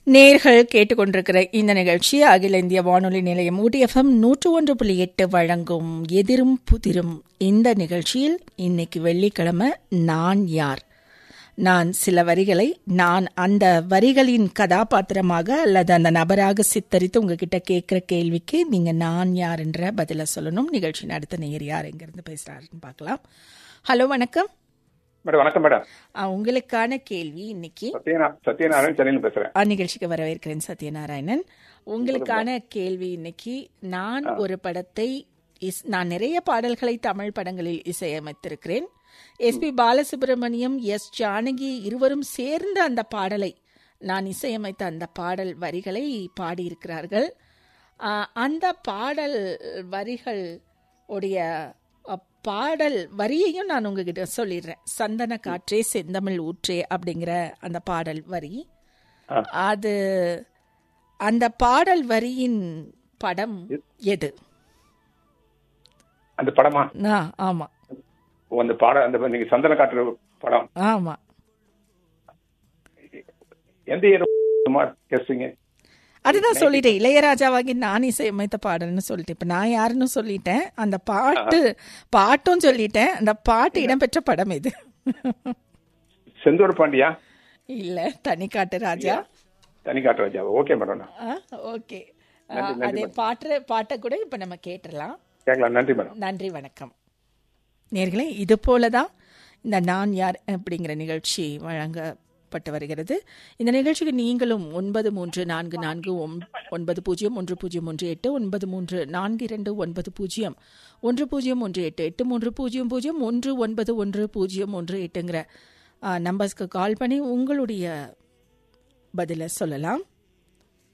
நேர்கள் கேட்டுக்கொண்டிருக்கிற இந்த நிகழ்ச்சி அகில இந்திய வானொலி நிலையம் ஊடிஎஃப்எம் நூற்று ஒன்று புள்ளி எட்டு வழங்கும் எதிரும் புதிரும் இந்த நிகழ்ச்சியில் இன்னைக்கு வெள்ளிக்கிழமை நான் யார் நான் சில வரிகளை நான் அந்த வரிகளின் கதாபாத்திரமாக அல்லது அந்த நபராக சித்தரித்து உங்ககிட்ட கேட்குற கேள்விக்கு நீங்க நான் யாருன்ற பதில சொல்லணும் நிகழ்ச்சி நடத்த நேர் யார் எங்கிருந்து பேசுறாருன்னு பார்க்கலாம் ஹலோ வணக்கம் மேடம் வணக்கம் மேடம் ஆ, உங்களுக்கான கேள்வி இன்னைக்கு சத்யநா சத்யநாராயணன் சென்னையில் பேசுறேன் ஆ, நிகழ்ச்சிக்கு வரவேற்கிறேன் சத்யநாராயணன் உங்களுக்கான கேள்வி இன்னைக்கு நான் ஒரு படத்தை இஸ்- நான் நிறைய பாடல்களை தமிழ் படங்களில் இசையமைத்திருக்கிறேன் எஸ்பி பாலசுப்ரமணியம் எஸ் ஜானகி இருவரும் சேர்ந்து அந்த பாடலை நான் இசையமைத்த அந்த பாடல் வரிகளை பாடியிருக்கிறார்கள் ஆ, அந்த பாடல் வரிகள் உடைய அ, பாடல் வரியையும் நான் உங்ககிட்ட சொல்லிடுறேன் சந்தன காற்றே செந்தமிழ் ஊற்றே அப்படிங்கிற அந்த பாடல் வரி ஆ. அது அந்த பாடல் வரியின் படம் எது அந்த படமா ஆ, ஆமா ஓ, அந்த பாடம் அந்த நீங்க சந்தன காட்டுற படம் ஆமா எந்த இயர் பேசுறீங்க அதுதான் சொல்லிட்டேன் இளையராஜாவாகி நான் இசையமைத்த பாடல்னு சொல்லிட்டேன் இப்ப நான் யாருன்னு சொல்லிட்டேன் அந்த பாட்டு பாட்டும் சொல்லிட்டேன் அந்த பாட்டு இடம்பெற்ற படம் இது செந்தூர் பாண்டியா இல்ல தனிக்காட்டு ராஜா தனி காட்டு ராஜா ஓகே மேடம் ஓகே அதே பாட்டு பாட்டை கூட இப்ப நம்ம கேட்டுடலாம் கேட்கலாம் நன்றி மேடம் நன்றி வணக்கம் நேர்களே இது போல தான் இந்த நான் யார் அப்படிங்கிற நிகழ்ச்சி வழங்கப்பட்டு வருகிறது இந்த நிகழ்ச்சிக்கு நீங்களும் ஒன்பது மூன்று நான்கு நான்கு ஒம்- ஒன்பது பூஜ்ஜியம் ஒன்று பூஜ்ஜியம் ஒன்று எட்டு ஒன்பது மூன்று நான்கு இரண்டு ஒன்பது பூஜ்ஜியம் ஒன்று பூஜ்ஜியம் ஒன்று எட்டு எட்டு மூன்று பூஜ்ஜியம் பூஜ்ஜியம் ஒன்று ஒன்பது ஒன்று பூஜ்ஜியம் ஒன்று எட்டுங்கிற நம்பர்ஸ்க்கு கால் பண்ணி உங்களுடைய பதிலை சொல்லலாம்